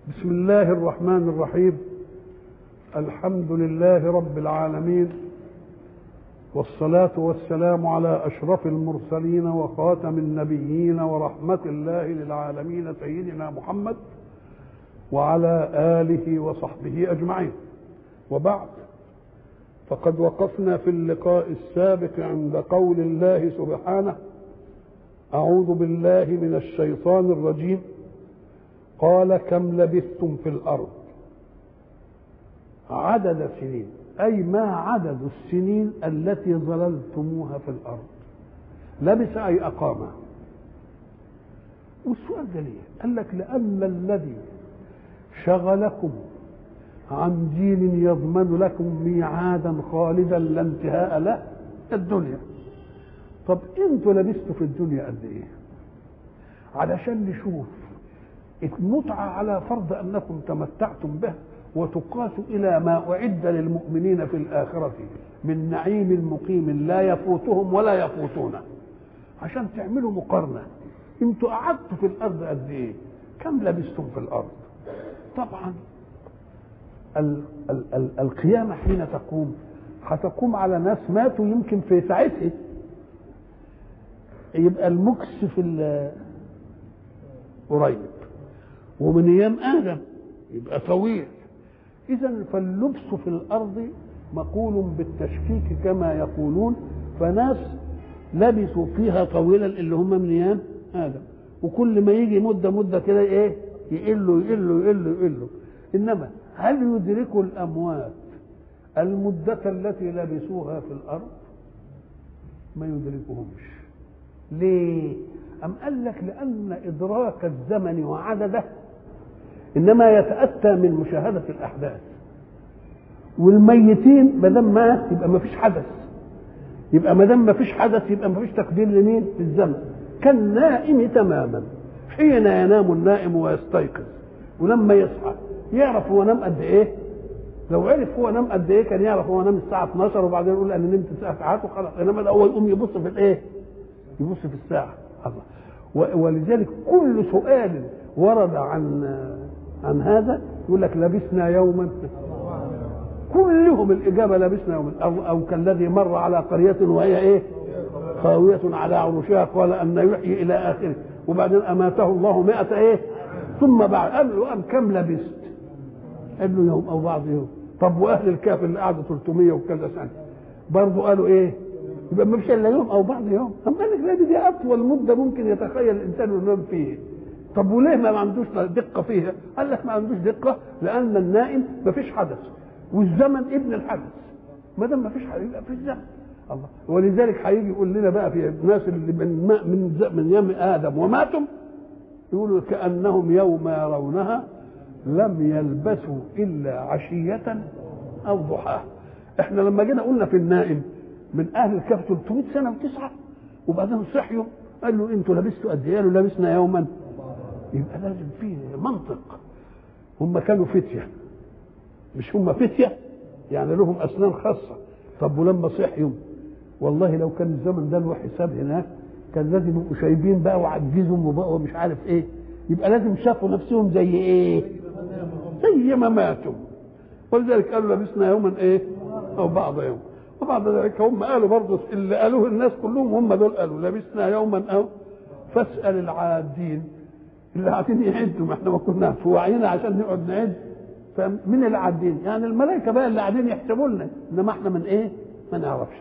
بسم الله الرحمن الرحيم الحمد لله رب العالمين والصلاة والسلام على أشرف المرسلين وخاتم النبيين ورحمة الله للعالمين سيدنا محمد وعلى آله وصحبه أجمعين وبعد فقد وقفنا في اللقاء السابق عند قول الله سبحانه أعوذ بالله من الشيطان الرجيم قال كم لبثتم في الأرض عدد سنين أي ما عدد السنين التي ظللتموها في الأرض لبث أي أقام والسؤال ده ليه؟ قال لك لأن الذي شغلكم عن دين يضمن لكم ميعادا خالدا لا انتهاء له الدنيا طب انتوا لبستوا في الدنيا قد ايه علشان نشوف المتعة على فرض أنكم تمتعتم به وتقاس إلى ما أعد للمؤمنين في الآخرة من نعيم مقيم لا يفوتهم ولا يفوتونه عشان تعملوا مقارنة انتوا قعدتوا في الأرض قد إيه كم لبستم في الأرض طبعا ال ال ال القيامة حين تقوم هتقوم على ناس ماتوا يمكن في ساعتها يبقى المكس في قريب ومن ايام ادم يبقى طويل اذا فاللبس في الارض مقول بالتشكيك كما يقولون فناس لبثوا فيها طويلا اللي هم من ايام ادم وكل ما يجي مده مده كده ايه يقلوا يقلوا يقلوا يقلوا انما هل يدركوا الاموات المده التي لبثوها في الارض ما يدركهمش ليه أم قال لك لأن إدراك الزمن وعدده إنما يتأتى من مشاهدة الأحداث والميتين ما دام مات يبقى ما فيش حدث يبقى ما دام ما فيش حدث يبقى ما فيش تقدير لمين؟ للزمن كالنائم تماما حين ينام النائم ويستيقظ ولما يصحى يعرف هو نام قد ايه؟ لو عرف هو نام قد ايه كان يعرف هو نام الساعه 12 وبعدين يقول انا نمت تسع ساعات وخلاص انما الاول يقوم يبص في الايه؟ يبص في الساعه الله ولذلك كل سؤال ورد عن عن هذا يقول لك لبسنا يوما كلهم الإجابة لبسنا يوما أو, أو كالذي مر على قرية وهي إيه خاوية على عروشها قال أن يحيي إلى آخره وبعدين أماته الله مئة إيه ثم بعد قال له أم كم لبست قال له يوم أو بعض يوم طب وأهل الكهف اللي قعدوا 300 وكذا سنة برضه قالوا إيه يبقى ما فيش الا يوم او بعض يوم طب قال لك لا دي, دي اطول مده ممكن يتخيل الانسان انه ينام فيه طب وليه ما عندوش دقه فيها قال لك ما عندوش دقه لان النائم ما فيش حدث والزمن ابن الحدث ما دام ما فيش حدث يبقى في الزمن الله ولذلك هيجي يقول لنا بقى في الناس اللي من من من يوم ادم وماتوا يقولوا كانهم يوم يرونها لم يلبثوا الا عشيه او ضحاها احنا لما جينا قلنا في النائم من اهل الكهف 300 سنه وتسعه وبعدين صحيوا قال له انتوا لبستوا قد ايه؟ قالوا لبسنا يوما يبقى لازم فيه منطق هم كانوا فتيه مش هم فتيه يعني لهم اسنان خاصه طب ولما صحيوا والله لو كان الزمن ده له حساب هناك كان لازم يبقوا شايبين بقى وعجزهم وبقوا مش عارف ايه يبقى لازم شافوا نفسهم زي ايه؟ زي ما ماتوا ولذلك قالوا لبسنا يوما ايه؟ او بعض يوم وبعد ذلك هم قالوا برضه اللي قالوه الناس كلهم هم دول قالوا لبسنا يوما او فاسال العادين اللي قاعدين يعدوا ما احنا ما كنا في وعينا عشان نقعد نعد فمن العادين يعني الملائكه بقى اللي قاعدين يحسبوا لنا انما احنا من ايه؟ ما نعرفش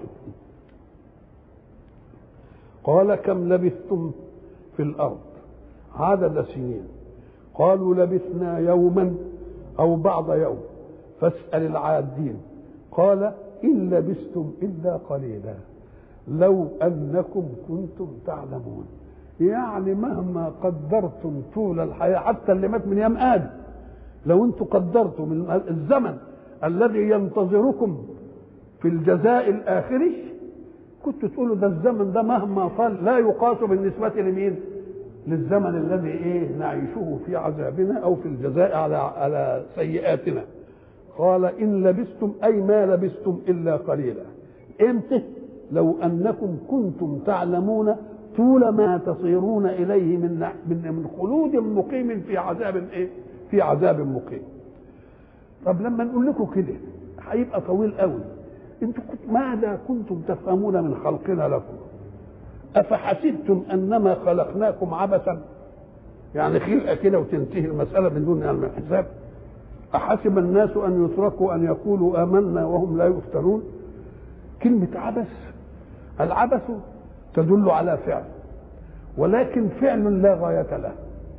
قال كم لبثتم في الارض عدد سنين قالوا لبثنا يوما او بعض يوم فاسال العادين قال إن لبستم إلا قليلا لو أنكم كنتم تعلمون يعني مهما قدرتم طول الحياة حتى اللي مات من يوم آدم لو أنتم قدرتم من الزمن الذي ينتظركم في الجزاء الآخري كنت تقولوا ده الزمن ده مهما طال لا يقاس بالنسبة لمين؟ للزمن الذي ايه نعيشه في عذابنا او في الجزاء على على سيئاتنا قال إن لبستم أي ما لبستم إلا قليلا إمتى لو أنكم كنتم تعلمون طول ما تصيرون إليه من من من خلود مقيم في عذاب إيه في عذاب مقيم طب لما نقول لكم كده هيبقى طويل قوي انتم كنت ماذا كنتم تفهمون من خلقنا لكم افحسبتم انما خلقناكم عبثا يعني خلقه كده وتنتهي المساله بدون علم حساب احسب الناس ان يتركوا ان يقولوا امنا وهم لا يفتنون كلمه عبث العبث تدل على فعل ولكن فعل لا غايه له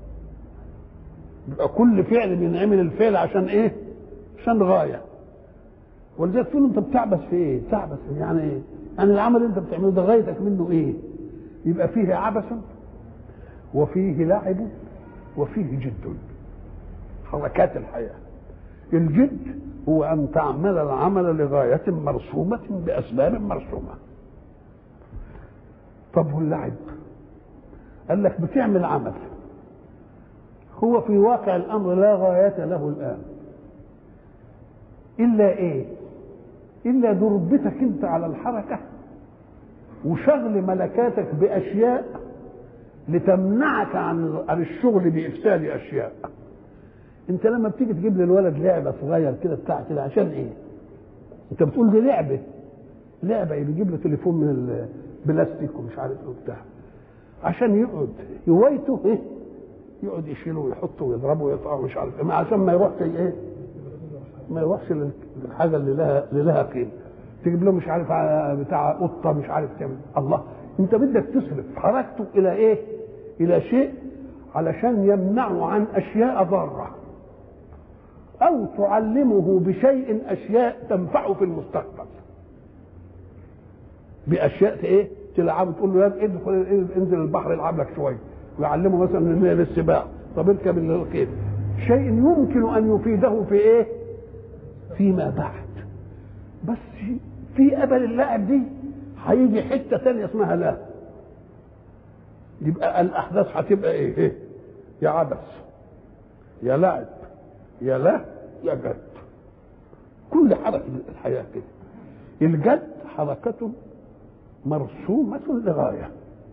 يبقى كل فعل بينعمل الفعل عشان ايه عشان غايه ولذلك تقول انت بتعبث في ايه تعبث يعني ايه يعني العمل اللي انت بتعمله ده غايتك منه ايه يبقى فيه عبث وفيه لعب وفيه جد حركات الحياه الجد هو ان تعمل العمل لغايه مرسومه باسباب مرسومه طب واللعب قال لك بتعمل عمل هو في واقع الامر لا غايه له الان الا ايه الا ضربتك انت على الحركه وشغل ملكاتك باشياء لتمنعك عن عن الشغل بافساد اشياء انت لما بتيجي تجيب للولد لعبه صغير كده بتاع كده عشان ايه انت بتقول دي لعبه لعبه بيجيب له تليفون من البلاستيك ومش عارف ايه وبتاع عشان يقعد هوايته ايه يقعد يشيله ويحطه ويضربه ويقطعه مش عارف ايه عشان ما يروحش ايه ما يروحش للحاجه اللي لها اللي لها قيمه تجيب له مش عارف بتاع قطه مش عارف تعمل الله انت بدك تصرف حركته الى ايه الى شيء علشان يمنعه عن اشياء ضاره او تعلمه بشيء اشياء تنفعه في المستقبل باشياء ايه تلعبه تقول له يا ادخل انزل البحر العب لك شويه ويعلمه مثلا للسباق طب اركب الخيل شيء يمكن ان يفيده في ايه فيما بعد بس في ابل اللاعب دي هيجي حته ثانيه اسمها لا يبقى الاحداث هتبقى ايه, إيه؟ يا عبث يا لعب يا لا يا جد كل حركه الحياه كده الجد حركه مرسومه لغايه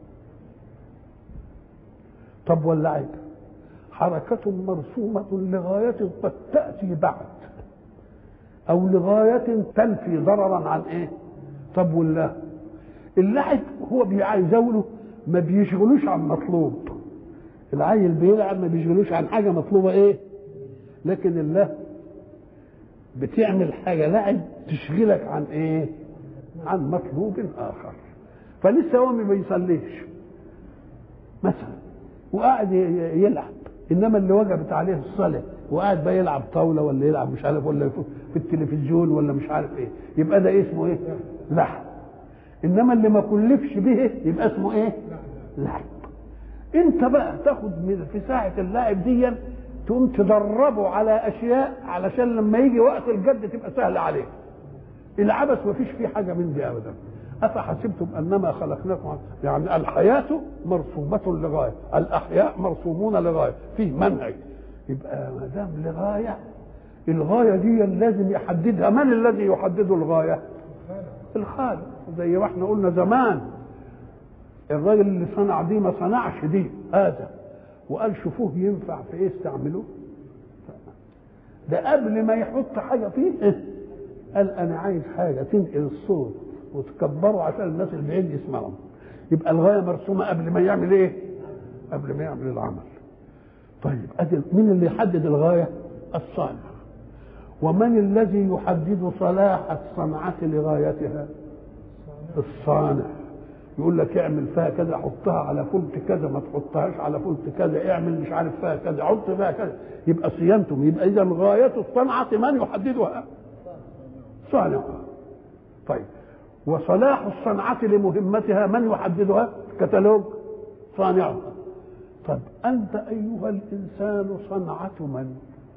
طب واللعب حركة مرسومة لغاية قد تأتي بعد أو لغاية تنفي ضررا عن إيه؟ طب والله اللعب هو بيزاوله ما بيشغلوش عن مطلوب العيل بيلعب ما بيشغلوش عن حاجة مطلوبة إيه؟ لكن الله بتعمل حاجة لعب تشغلك عن إيه؟ عن مطلوب آخر فلسه هو ما بيصليش مثلا وقاعد يلعب انما اللي وجبت عليه الصلاه وقاعد بقى يلعب طاوله ولا يلعب مش عارف ولا في التلفزيون ولا مش عارف ايه يبقى ده اسمه ايه؟ لعب انما اللي ما كلفش به يبقى اسمه ايه؟ لعب انت بقى تاخد من في ساعه اللعب دي تقوم تدربه على اشياء علشان لما يجي وقت الجد تبقى سهله عليه العبث ما فيش فيه حاجه من دي ابدا أفحسبتم أنما خلقناكم يعني الحياة مرسومة لغاية الأحياء مرسومون لغاية فيه منهج يبقى ما دام لغاية الغاية دي لازم يحددها من الذي يحدد الغاية الخالق زي ما احنا قلنا زمان الراجل اللي صنع دي ما صنعش دي هذا وقال شوفوه ينفع في ايه استعملوه ده قبل ما يحط حاجه فيه قال انا عايز حاجه تنقل الصوت وتكبروا عشان الناس اللي بعيد يسمعهم يبقى الغايه مرسومه قبل ما يعمل ايه؟ قبل ما يعمل العمل. طيب ادي مين اللي يحدد الغايه؟ الصانع. ومن الذي يحدد صلاح الصنعة لغايتها؟ الصانع. يقول لك اعمل فيها كذا حطها على فلت كذا ما تحطهاش على فلت كذا اعمل مش عارف فيها كذا حط فيها كذا يبقى صيانتم يبقى اذا غايه الصنعه من يحددها؟ صانعها. طيب وصلاح الصنعة لمهمتها من يحددها؟ كتالوج صانعها. طب أنت أيها الإنسان صنعة من؟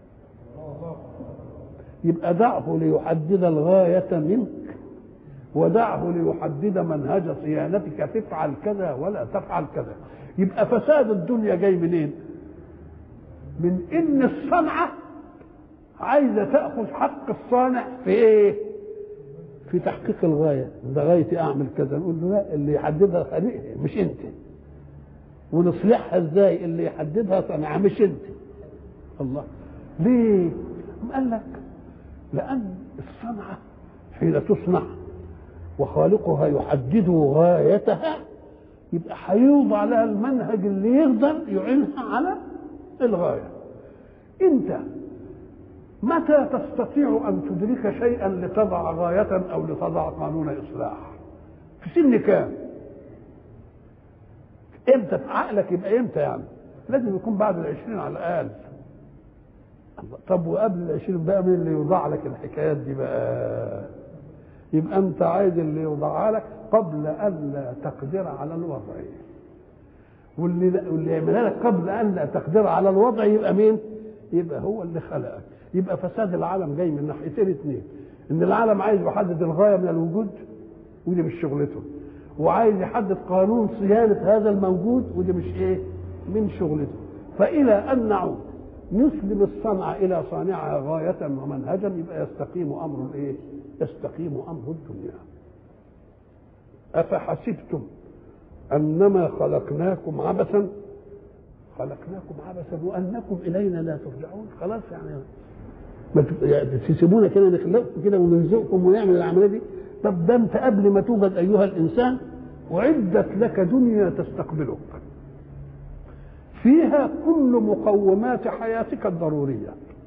يبقى دعه ليحدد الغاية منك ودعه ليحدد منهج صيانتك تفعل كذا ولا تفعل كذا يبقى فساد الدنيا جاي منين؟ من إن الصنعة عايزة تأخذ حق الصانع في إيه؟ في تحقيق الغاية ده غايتي أعمل كذا نقول له لا اللي يحددها خليقها مش أنت ونصلحها إزاي اللي يحددها صنعة مش أنت الله ليه؟ قال لك لأن الصنعة حين تصنع وخالقها يحدد غايتها يبقى هيوضع لها المنهج اللي يقدر يعينها على الغاية انت متى تستطيع ان تدرك شيئا لتضع غاية او لتضع قانون اصلاح في سن كام امتى في عقلك يبقى امتى يعني لازم يكون بعد العشرين على الاقل طب وقبل العشرين بقى مين اللي يوضع لك الحكايات دي بقى يبقى انت عايز اللي يوضعها لك قبل ان لا تقدر على الوضع واللي واللي يعملها لك قبل ان لا تقدر على الوضع يبقى مين يبقى هو اللي خلقك يبقى فساد العالم جاي من ناحيتين اثنين ان العالم عايز يحدد الغايه من الوجود ودي مش شغلته وعايز يحدد قانون صيانه هذا الموجود ودي مش ايه من شغلته فالى ان نعود نسلم الصنعة إلى صانعها غاية ومنهجا يبقى يستقيم أمر الإيه؟ يستقيم أمر الدنيا. أفحسبتم أنما خلقناكم عبثا خلقناكم عبثا وأنكم إلينا لا ترجعون خلاص يعني ما يعني تسيبونا كده نخلقكم كده ونرزقكم ونعمل العملية دي طب ده أنت قبل ما توجد أيها الإنسان أعدت لك دنيا تستقبلك فيها كل مقومات حياتك الضروريه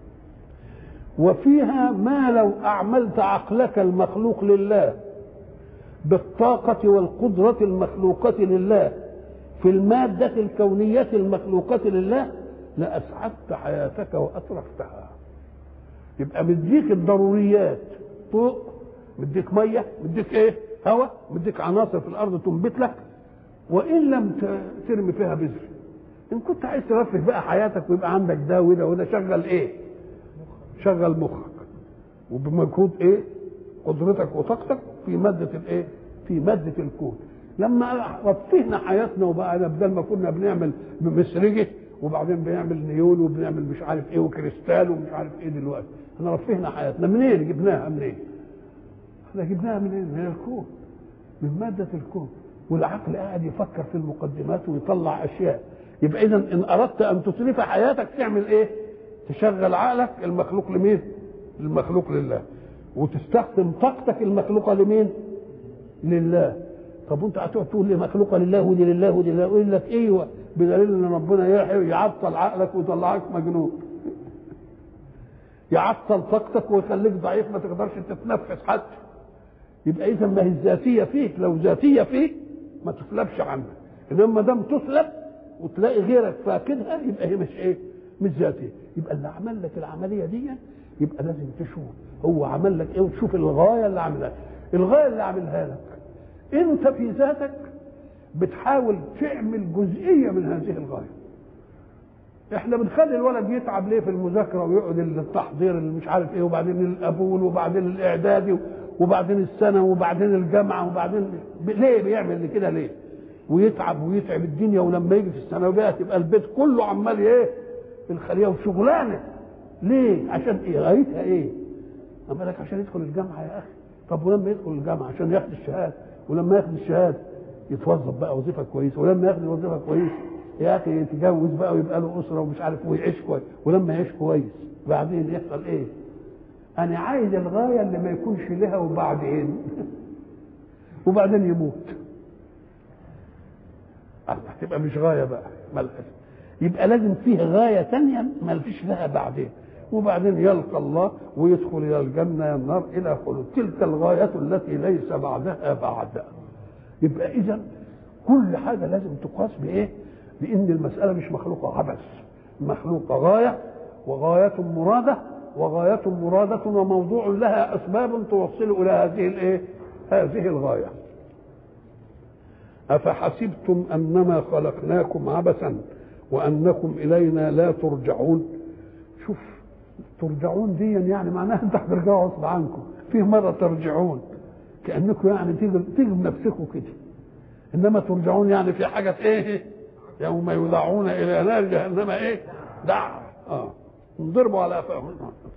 وفيها ما لو اعملت عقلك المخلوق لله بالطاقه والقدره المخلوقه لله في الماده الكونيه المخلوقه لله لاسعدت حياتك واترفتها يبقى مديك الضروريات طوق مديك ميه مديك ايه هواء مديك عناصر في الارض تنبت لك وان لم ترمي فيها بذر ان كنت عايز ترفه بقى حياتك ويبقى عندك ده وده وده شغل ايه شغل مخك وبمجهود ايه قدرتك وطاقتك في مادة الايه في مادة الكون لما رفهنا حياتنا وبقى بدل ما كنا بنعمل مسرجة وبعدين بنعمل نيون وبنعمل مش عارف ايه وكريستال ومش عارف ايه دلوقتي احنا رفهنا حياتنا منين جبناها منين احنا جبناها منين من الكون من مادة الكون والعقل قاعد يفكر في المقدمات ويطلع اشياء يبقى اذا ان اردت ان تتلف حياتك تعمل ايه تشغل عقلك المخلوق لمين المخلوق لله وتستخدم طاقتك المخلوقه لمين لله طب وانت هتقعد تقول لي مخلوقه لله ودي لله ودي لله يقول لك ايوه بدليل ان ربنا يعطل عقلك ويطلعك مجنون يعطل طاقتك ويخليك ضعيف ما تقدرش تتنفس حتى يبقى اذا ما هي الذاتيه فيك لو ذاتيه فيك ما تسلبش عنك انما ما دام تسلب وتلاقي غيرك فاقدها يبقى هي مش ايه مش ذاتيه يبقى اللي عمل لك العمليه دي يبقى لازم تشوف هو عمل لك ايه وتشوف الغايه اللي عملها الغايه اللي عملها لك انت في ذاتك بتحاول تعمل جزئيه من هذه الغايه احنا بنخلي الولد يتعب ليه في المذاكره ويقعد التحضير اللي مش عارف ايه وبعدين الابول وبعدين الاعدادي وبعدين السنه وبعدين الجامعه وبعدين ليه بيعمل كده ليه؟ ويتعب ويتعب الدنيا ولما يجي في الثانويات يبقى البيت كله عمال ايه؟ الخليه وشغلانه ليه؟ عشان ايه؟ غايتها ايه؟ اما لك عشان يدخل الجامعه يا اخي طب ولما يدخل الجامعه عشان ياخد الشهاده ولما ياخد الشهاده يتوظف بقى وظيفه كويسه ولما ياخد وظيفه كويسه يا اخي يتجوز بقى ويبقى له اسره ومش عارف ويعيش كويس ولما يعيش كويس بعدين يحصل ايه؟ انا عايز الغايه اللي ما يكونش لها وبعدين وبعدين يموت هتبقى مش غايه بقى ملهاش يبقى لازم فيه غايه ثانيه ما فيش لها بعدين وبعدين يلقى الله ويدخل الى الجنه يا النار الى خلود تلك الغايه التي ليس بعدها بعد يبقى اذا كل حاجه لازم تقاس بايه؟ بان المساله مش مخلوقه عبث مخلوقه غايه وغايه مراده وغاية مرادة وموضوع لها أسباب توصل إلى هذه الإيه؟ هذه الغاية. أفحسبتم أنما خلقناكم عبثا وأنكم إلينا لا ترجعون. شوف ترجعون دي يعني معناها أنتوا هترجعوا غصب عنكم، في مرة ترجعون كأنكم يعني تيجوا تيجوا بنفسكم كده. إنما ترجعون يعني في حاجة إيه؟ يوم يدعون إلى نار جهنم إيه؟ دع آه انضربوا على افواههم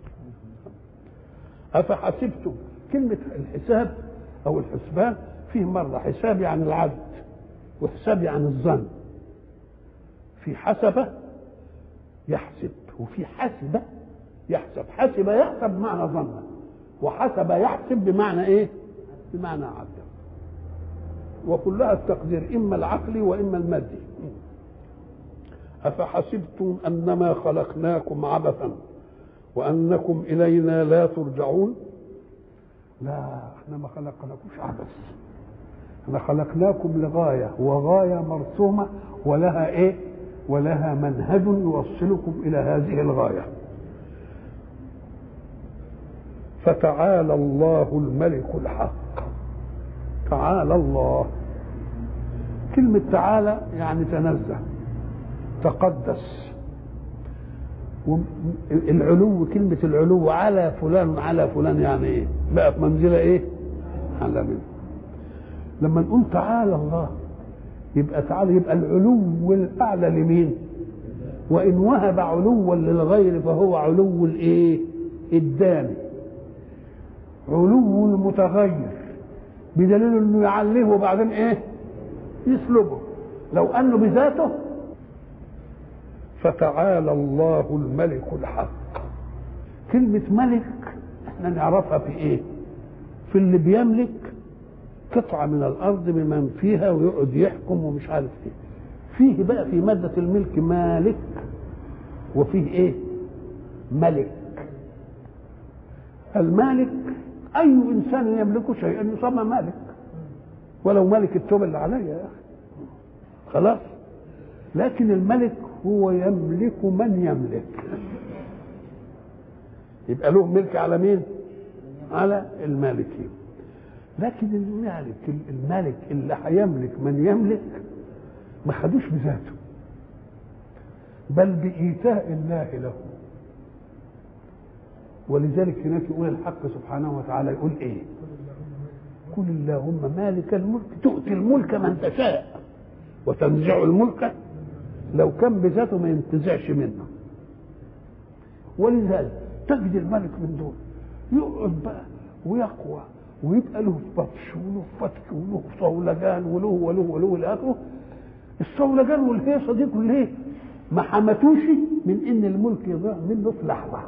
افحسبتم كلمه الحساب او الحسبان فيه مره حساب يعني العد وحساب يعني الظن في حسبه يحسب وفي حسبه يحسب حسب يحسب بمعنى ظن وحسب يحسب بمعنى ايه بمعنى عدل وكلها التقدير اما العقلي واما المادي افحسبتم انما خلقناكم عبثا وانكم الينا لا ترجعون لا احنا ما خلقناكمش عبث احنا خلقناكم لغايه وغايه مرسومه ولها ايه ولها منهج يوصلكم الى هذه الغايه فتعالى الله الملك الحق تعالى الله كلمة تعالى يعني تنزه تقدس العلو كلمة العلو على فلان على فلان يعني ايه بقى في منزلة ايه على منه لما نقول تعالى الله يبقى تعالى يبقى العلو الأعلى لمين وإن وهب علوا للغير فهو علو الايه الداني علو المتغير بدليل انه يعليه وبعدين ايه يسلبه لو انه بذاته فتعالى الله الملك الحق كلمة ملك احنا نعرفها في ايه في اللي بيملك قطعة من الأرض بمن فيها ويقعد يحكم ومش عارف ايه فيه بقى في مادة الملك مالك وفيه ايه ملك المالك اي انسان يملك شيئا يسمى مالك ولو ملك التوب اللي عليا يا اخي خلاص لكن الملك هو يملك من يملك يبقى له ملك على مين على المالكين لكن المالك الملك اللي هيملك من يملك ما خدوش بذاته بل بإيتاء الله له ولذلك هناك يقول الحق سبحانه وتعالى يقول ايه قل اللهم مالك الملك تؤتي الملك من تشاء وتنزع الملك لو كان بذاته ما ينتزعش منه ولذلك تجد الملك من دول يقعد بقى ويقوى ويبقى له بطش وله فتك وله صولجان وله وله وله الى اخره الصولجان والهيصه دي كلها ما حمتوش من ان الملك يضيع منه في لحظه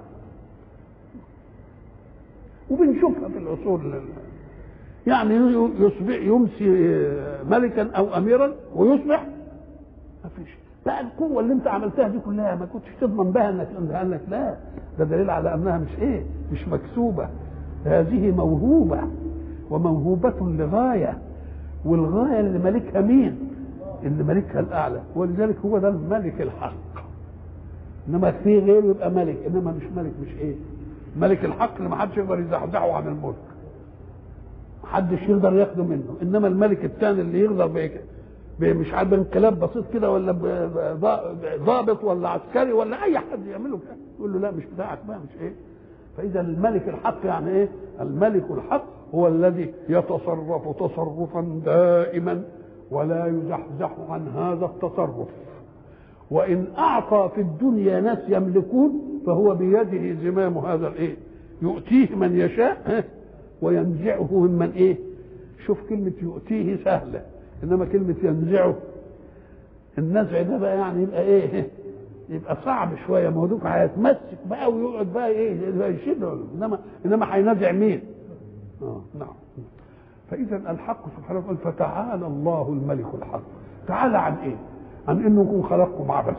وبنشوفها في العصور يعني يصبح يمسي ملكا او اميرا ويصبح ما فيش بقى القوه اللي انت عملتها دي كلها ما كنتش تضمن بها انك قال لك لا ده دليل على انها مش ايه مش مكسوبه هذه موهوبه وموهوبه لغايه والغايه اللي مالكها مين؟ اللي مالكها الاعلى ولذلك هو ده الملك الحق انما في غيره يبقى ملك انما مش ملك مش ايه؟ ملك الحق اللي ما حدش يقدر يزحزحه عن الملك محدش يقدر ياخده منه انما الملك الثاني اللي يقدر بيك مش عارف انقلاب بسيط كده ولا ضابط ولا عسكري ولا اي حد يعمله كده يقول له لا مش بتاعك بقى مش ايه فاذا الملك الحق يعني ايه الملك الحق هو الذي يتصرف تصرفا دائما ولا يزحزح عن هذا التصرف وان اعطى في الدنيا ناس يملكون فهو بيده زمام هذا الايه يؤتيه من يشاء وينزعه ممن ايه شوف كلمة يؤتيه سهلة انما كلمة ينزعه النزع ده بقى يعني يبقى ايه يبقى صعب شوية ما هو دوك هيتمسك بقى ويقعد بقى ايه يشيله انما انما هينزع مين؟ اه نعم فاذا الحق سبحانه وتعالى فتعالى الله الملك الحق تعالى عن ايه؟ عن انه يكون خلقكم عبث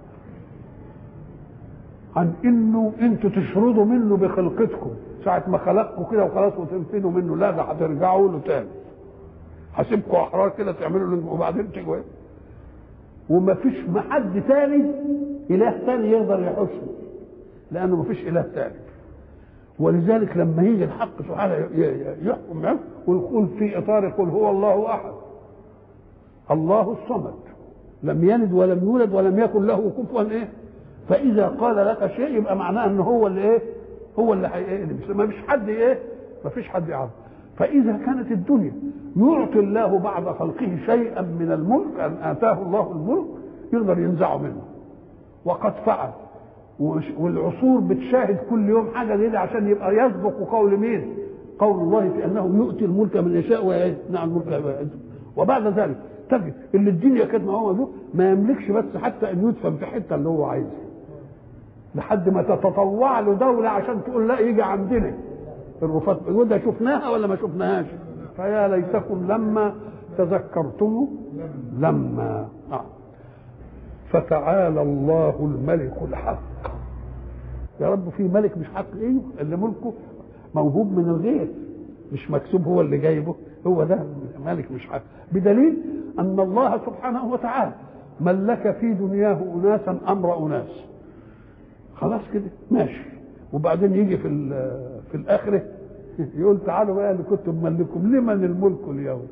عن انه انتوا تشردوا منه بخلقتكم ساعة ما خلقكم كده وخلاص وتنفذوا منه لا ده هترجعوا له تاني هسيبكم احرار كده تعملوا وبعدين تجوا وما فيش حد تاني اله تاني يقدر يحسه لانه ما فيش اله تاني ولذلك لما يجي الحق سبحانه يحكم معه ويقول في اطار قل هو الله احد الله الصمد لم يلد ولم يولد ولم يكن له كفوا ايه فاذا قال لك شيء يبقى معناه ان هو اللي ايه هو اللي هيقلب ما فيش حد ايه ما فيش حد يعرف فاذا كانت الدنيا يعطي الله بعد خلقه شيئا من الملك ان اتاه الله الملك يقدر ينزعه منه وقد فعل والعصور بتشاهد كل يوم حاجه زي عشان يبقى يسبق قول مين؟ قول الله في انه يؤتي الملك من يشاء ويمنع الملك وبعد ذلك تجد ان الدنيا كانت ما هو ما يملكش بس حتى ان يدفن في حته اللي هو عايزها لحد ما تتطوع له دولة عشان تقول لا يجي عندنا الرفات وده شفناها ولا ما شفناهاش فيا ليتكم لما تذكرتم لما آه. فتعالى الله الملك الحق يا رب في ملك مش حق ايه اللي ملكه موهوب من الغير مش مكسوب هو اللي جايبه هو ده ملك مش حق بدليل ان الله سبحانه وتعالى ملك في دنياه اناسا امر اناس خلاص كده ماشي وبعدين يجي في في الاخره يقول تعالوا بقى اللي كنت بملككم لمن الملك اليوم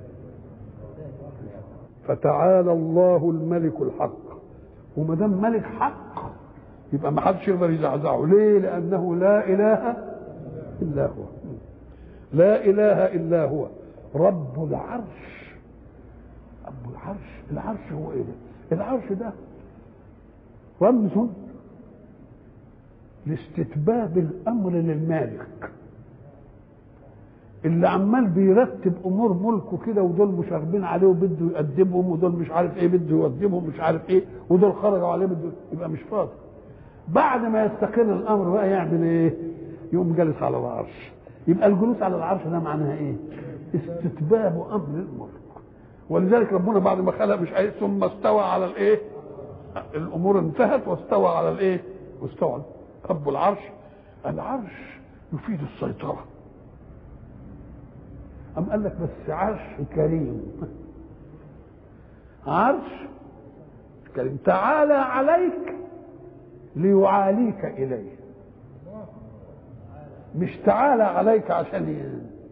فتعالى الله الملك الحق وما دام ملك حق يبقى ما حدش يقدر يزعزعه ليه لانه لا اله الا هو لا اله الا هو رب العرش رب العرش العرش هو ايه ده العرش ده رمز لاستتباب الامر للمالك اللي عمال بيرتب امور ملكه كده ودول مشاغبين عليه وبده يقدمهم ودول مش عارف ايه بده يقدمهم مش عارف ايه ودول خرجوا عليه بده يبقى مش فاضي بعد ما يستقر الامر بقى يعمل ايه؟ يقوم جالس على العرش يبقى الجلوس على العرش ده معناها ايه؟ استتباب امر الملك ولذلك ربنا بعد ما خلق مش عايز ثم استوى على الايه؟ الامور انتهت واستوى على الايه؟ واستوى رب العرش العرش يفيد السيطره أم قال لك بس عرش كريم عرش كريم تعالى عليك ليعاليك إليه مش تعالى عليك عشان ي...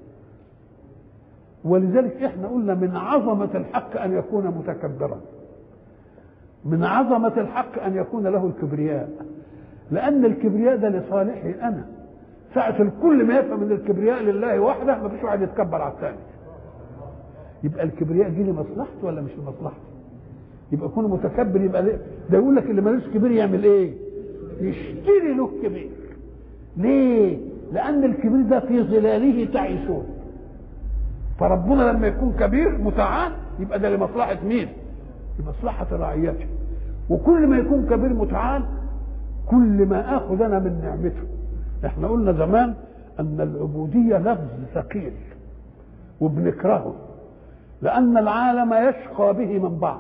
ولذلك احنا قلنا من عظمة الحق أن يكون متكبرا من عظمة الحق أن يكون له الكبرياء لأن الكبرياء ده لصالحي أنا ساعة الكل ما يفهم ان الكبرياء لله وحده ما فيش واحد يتكبر على الثاني يبقى الكبرياء دي لمصلحته ولا مش لمصلحته يبقى يكون متكبر يبقى ليه؟ ده يقول لك اللي مالوش كبير يعمل ايه يشتري له كبير ليه لان الكبير ده في ظلاله تعيشون فربنا لما يكون كبير متعال يبقى ده لمصلحه مين لمصلحه رعيته وكل ما يكون كبير متعال كل ما اخذ انا من نعمته احنا قلنا زمان ان العبودية لفظ ثقيل وبنكرهه لان العالم يشقى به من بعض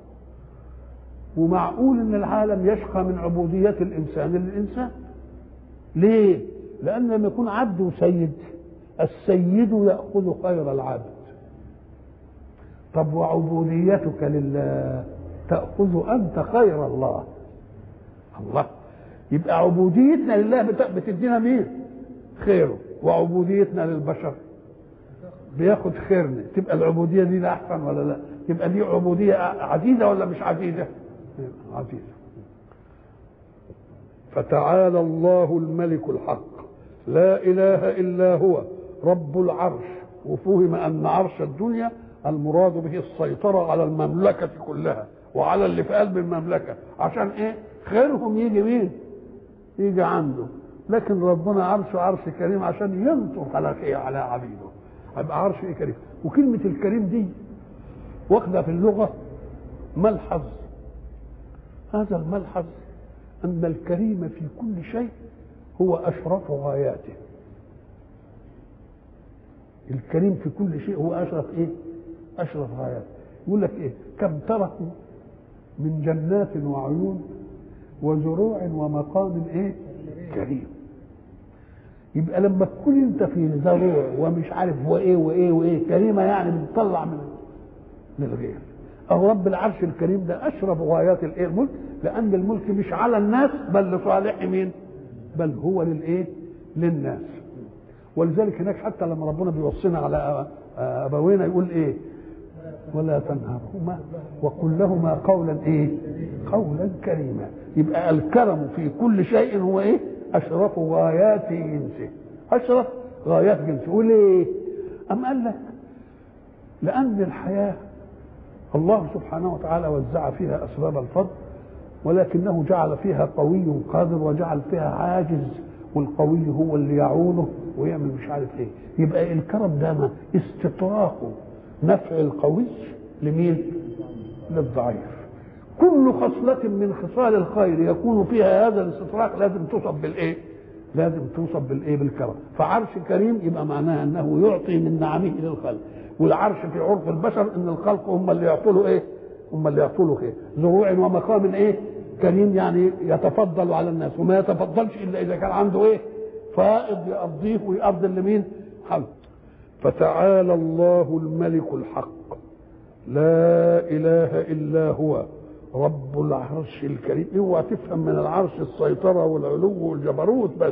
ومعقول ان العالم يشقى من عبودية الانسان للانسان ليه لان لما يكون عبد وسيد السيد يأخذ خير العبد طب وعبوديتك لله تأخذ أنت خير الله الله يبقى عبوديتنا لله بتدينا مين خيره وعبوديتنا للبشر بياخد خيرنا تبقى العبودية دي لا أحسن ولا لا يبقى دي عبودية عزيزة ولا مش عزيزة عزيزة فتعالى الله الملك الحق لا إله إلا هو رب العرش وفهم أن عرش الدنيا المراد به السيطرة على المملكة كلها وعلى اللي في قلب المملكة عشان إيه خيرهم يجي مين يجي عنده لكن ربنا عرشه عرش كريم عشان ينطر خلقه على عبيده يبقى عرش ايه كريم وكلمة الكريم دي واخدة في اللغة ملحظ هذا الملحظ أن الكريم في كل شيء هو أشرف غاياته الكريم في كل شيء هو أشرف إيه؟ أشرف غاياته يقول لك إيه؟ كم تركوا من جنات وعيون وزروع ومقام ايه كريم يبقى لما تكون انت في زروع ومش عارف وايه وايه وايه كريمه يعني بتطلع من للغير أو رب العرش الكريم ده أشرف غايات الإيه الملك لأن الملك مش على الناس بل لصالح مين؟ بل هو للإيه؟ للناس ولذلك هناك حتى لما ربنا بيوصينا على أبوينا يقول إيه؟ ولا تنهرهما وقل لهما قولا ايه قولا كريما يبقى الكرم في كل شيء هو ايه اشرف غايات جنسه اشرف غايات جنسه وليه ام قال لك لان الحياه الله سبحانه وتعالى وزع فيها اسباب الفضل ولكنه جعل فيها قوي قادر وجعل فيها عاجز والقوي هو اللي يعونه ويعمل مش عارف ايه يبقى الكرم ده استطراق نفع القوي لمين؟ للضعيف كل خصلة من خصال الخير يكون فيها هذا الاستطراق لازم توصف بالايه؟ لازم توصف بالايه؟ بالكرم، فعرش كريم يبقى معناها انه يعطي من نعمه للخلق، والعرش في عرف البشر ان الخلق هم اللي يعطوا له ايه؟ هم اللي يعطوا له خير، زروع ومقام ايه؟ كريم يعني يتفضل على الناس وما يتفضلش الا اذا كان عنده ايه؟ فائض يقضيه ويقضي لمين؟ حمد. فتعالى الله الملك الحق لا اله الا هو رب العرش الكريم اوعى تفهم من العرش السيطره والعلو والجبروت بس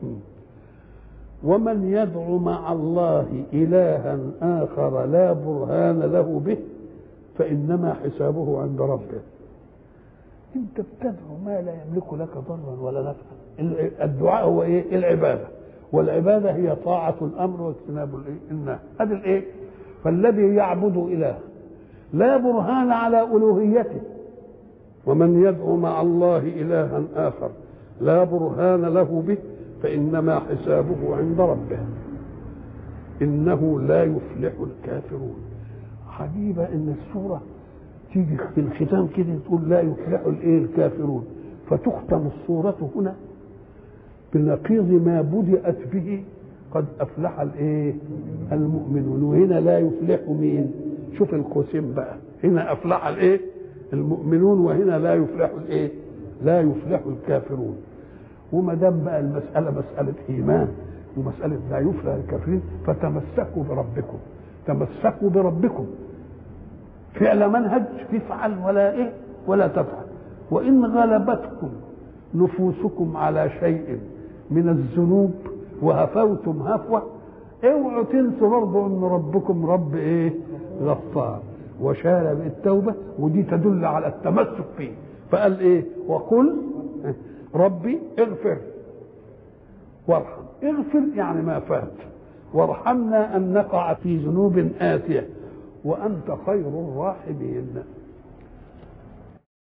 ومن يدعو مع الله الها اخر لا برهان له به فانما حسابه عند ربه انت بتدعو ما لا يملك لك ضرا ولا نفعا الدعاء هو ايه العباده والعباده هي طاعه الامر واجتناب الايه النهي هذا الايه فالذي يعبد اله لا برهان على الوهيته ومن يدعو مع الله الها اخر لا برهان له به فانما حسابه عند ربه انه لا يفلح الكافرون عجيبه ان السوره تيجي في الختام كده تقول لا يفلح الايه الكافرون فتختم السوره هنا بنقيض ما بدأت به قد أفلح الإيه؟ المؤمنون وهنا لا يفلح مين؟ شوف القوسين بقى هنا أفلح الإيه؟ المؤمنون وهنا لا يفلح الإيه؟ لا يفلح الكافرون وما دام بقى المسألة مسألة إيمان ومسألة لا يفلح الكافرين فتمسكوا بربكم تمسكوا بربكم فعل منهج تفعل ولا إيه؟ ولا تفعل وإن غلبتكم نفوسكم على شيء من الذنوب وهفوتم هفوة اوعوا تنسوا برضه ان ربكم رب ايه غفار وشار بالتوبة ودي تدل على التمسك فيه فقال ايه وقل ربي اغفر وارحم اغفر يعني ما فات وارحمنا ان نقع في ذنوب آتية وانت خير الراحمين